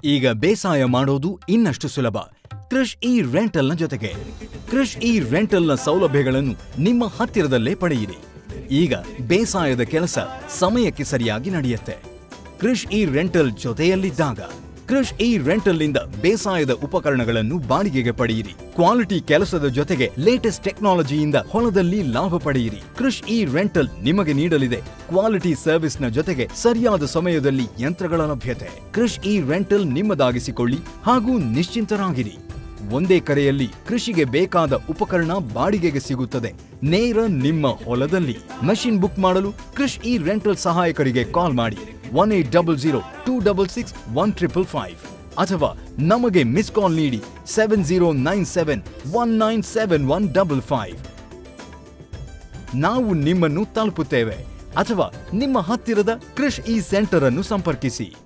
ಈಗ ಬೇಸಾಯ ಮಾಡೋದು ಇನ್ನಷ್ಟು ಸುಲಭ ಕೃಷ್ ಇ ರೆಂಟಲ್ನ ಜೊತೆಗೆ ಕೃಷ್ ಇ ರೆಂಟಲ್ನ ಸೌಲಭ್ಯಗಳನ್ನು ನಿಮ್ಮ ಹತ್ತಿರದಲ್ಲೇ ಪಡೆಯಿರಿ ಈಗ ಬೇಸಾಯದ ಕೆಲಸ ಸಮಯಕ್ಕೆ ಸರಿಯಾಗಿ ನಡೆಯುತ್ತೆ ಕೃಷ್ ಇ ರೆಂಟಲ್ ಜೊತೆಯಲ್ಲಿದ್ದಾಗ ಕೃಷ್ ಇ ರೆಂಟಲ್ನಿಂದ ಬೇಸಾಯದ ಉಪಕರಣಗಳನ್ನು ಬಾಡಿಗೆಗೆ ಪಡೆಯಿರಿ ಕ್ವಾಲಿಟಿ ಕೆಲಸದ ಜೊತೆಗೆ ಲೇಟೆಸ್ಟ್ ಟೆಕ್ನಾಲಜಿಯಿಂದ ಹೊಲದಲ್ಲಿ ಲಾಭ ಪಡೆಯಿರಿ ಕೃಷ್ ಇ ರೆಂಟಲ್ ನಿಮಗೆ ನೀಡಲಿದೆ ಕ್ವಾಲಿಟಿ ಸರ್ವಿಸ್ನ ಜೊತೆಗೆ ಸರಿಯಾದ ಸಮಯದಲ್ಲಿ ಯಂತ್ರಗಳ ಲಭ್ಯತೆ ಕೃಷ್ ಇ ರೆಂಟಲ್ ನಿಮ್ಮದಾಗಿಸಿಕೊಳ್ಳಿ ಹಾಗೂ ನಿಶ್ಚಿಂತರಾಗಿರಿ ಒಂದೇ ಕರೆಯಲ್ಲಿ ಕೃಷಿಗೆ ಬೇಕಾದ ಉಪಕರಣ ಬಾಡಿಗೆಗೆ ಸಿಗುತ್ತದೆ ನೇರ ನಿಮ್ಮ ಹೊಲದಲ್ಲಿ ಮಷಿನ್ ಬುಕ್ ಮಾಡಲು ಕೃಷ್ ಇ ರೆಂಟಲ್ ಸಹಾಯಕರಿಗೆ ಕಾಲ್ ಮಾಡಿ one eight double zero two double six one triple five ಅಥವಾ ನಮಗೆ ಮಿಸ್ ಕಾಲ್ ನೀಡಿ seven zero nine seven one nine seven one double five ನಾವು ನಿಮ್ಮನ್ನು ತಲುಪುತ್ತೇವೆ ಅಥವಾ ನಿಮ್ಮ ಹತ್ತಿರದ ಕೃಷ್ ಇ ಸೆಂಟರ್ ಅನ್ನು ಸಂಪರ್ಕಿಸಿ